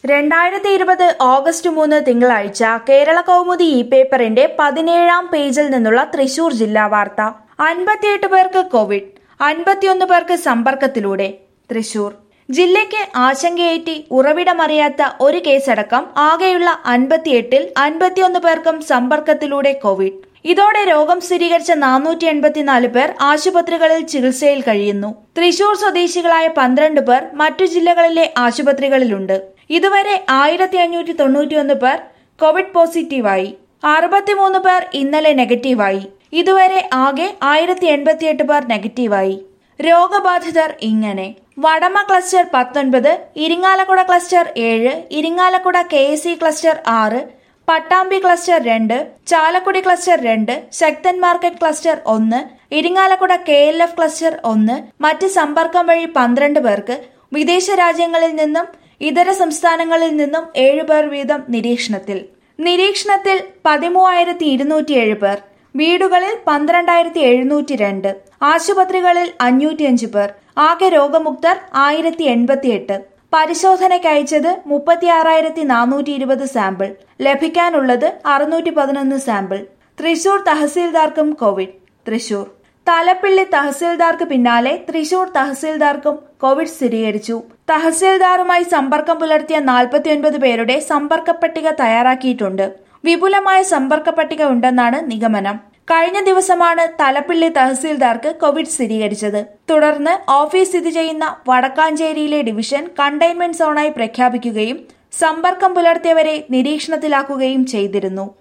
രണ്ടായിരത്തി ഇരുപത് ഓഗസ്റ്റ് മൂന്ന് തിങ്കളാഴ്ച കേരള കൗമുദി ഇ പേപ്പറിന്റെ പതിനേഴാം പേജിൽ നിന്നുള്ള തൃശൂർ ജില്ലാ വാർത്ത അൻപത്തിയെട്ട് പേർക്ക് കോവിഡ് അൻപത്തിയൊന്ന് പേർക്ക് സമ്പർക്കത്തിലൂടെ തൃശൂർ ജില്ലയ്ക്ക് ആശങ്കയേറ്റി ഉറവിടമറിയാത്ത ഒരു കേസടക്കം ആകെയുള്ള അൻപത്തിയെട്ടിൽ അൻപത്തിയൊന്ന് പേർക്കും സമ്പർക്കത്തിലൂടെ കോവിഡ് ഇതോടെ രോഗം സ്ഥിരീകരിച്ച നാനൂറ്റി എൺപത്തിനാല് പേർ ആശുപത്രികളിൽ ചികിത്സയിൽ കഴിയുന്നു തൃശൂർ സ്വദേശികളായ പന്ത്രണ്ട് പേർ മറ്റു ജില്ലകളിലെ ആശുപത്രികളിലുണ്ട് ഇതുവരെ ആയിരത്തി അഞ്ഞൂറ്റി തൊണ്ണൂറ്റിയൊന്ന് പേർ കോവിഡ് പോസിറ്റീവായി അറുപത്തിമൂന്ന് പേർ ഇന്നലെ നെഗറ്റീവായി ഇതുവരെ ആകെ ആയിരത്തി എൺപത്തിയെട്ട് പേർ നെഗറ്റീവായി രോഗബാധിതർ ഇങ്ങനെ വടമ ക്ലസ്റ്റർ പത്തൊൻപത് ഇരിങ്ങാലക്കുട ക്ലസ്റ്റർ ഏഴ് Irinjalakuda K S C cluster ആറ് പട്ടാമ്പി ക്ലസ്റ്റർ രണ്ട് ചാലക്കുടി ക്ലസ്റ്റർ രണ്ട് ശക്തൻ മാർക്കറ്റ് ക്ലസ്റ്റർ ഒന്ന് Irinjalakuda K L F cluster ഒന്ന് മറ്റ് സമ്പർക്കം വഴി പന്ത്രണ്ട് പേർക്ക് വിദേശ രാജ്യങ്ങളിൽ നിന്നും ഇതര സംസ്ഥാനങ്ങളിൽ നിന്നും ഏഴുപേർ വീതം നിരീക്ഷണത്തിൽ നിരീക്ഷണത്തിൽ പതിമൂവായിരത്തി ഇരുന്നൂറ്റിയേഴ് പേർ വീടുകളിൽ പന്ത്രണ്ടായിരത്തി എഴുന്നൂറ്റി രണ്ട് ആശുപത്രികളിൽ അഞ്ഞൂറ്റിയഞ്ച് പേർ ആകെ രോഗമുക്തർ ആയിരത്തി എൺപത്തിയെട്ട് പരിശോധനയ്ക്ക് അയച്ചത് മുപ്പത്തിയാറായിരത്തി നാനൂറ്റി ഇരുപത് സാമ്പിൾ ലഭിക്കാനുള്ളത് അറുന്നൂറ്റി പതിനൊന്ന് സാമ്പിൾ തൃശൂർ തഹസീൽദാർക്കും കോവിഡ് തൃശൂർ തലപ്പിള്ളി തഹസീൽദാർക്ക് പിന്നാലെ തൃശൂർ തഹസീൽദാർക്കും കോവിഡ് സ്ഥിരീകരിച്ചു തഹസീൽദാറുമായി സമ്പർക്കം പുലർത്തിയ നാൽപ്പത്തിയൊൻപത് പേരുടെ സമ്പർക്ക പട്ടിക തയ്യാറാക്കിയിട്ടുണ്ട് വിപുലമായ സമ്പർക്ക പട്ടിക ഉണ്ടെന്നാണ് നിഗമനം കഴിഞ്ഞ ദിവസമാണ് തലപ്പിള്ളി തഹസീൽദാർക്ക് കോവിഡ് സ്ഥിരീകരിച്ചത് തുടർന്ന് ഓഫീസ് സ്ഥിതി ചെയ്യുന്ന വടക്കാഞ്ചേരിയിലെ ഡിവിഷൻ കണ്ടെയ്ൻമെന്റ് സോണായി പ്രഖ്യാപിക്കുകയും സമ്പർക്കം പുലർത്തിയവരെ നിരീക്ഷണത്തിലാക്കുകയും ചെയ്തിരുന്നു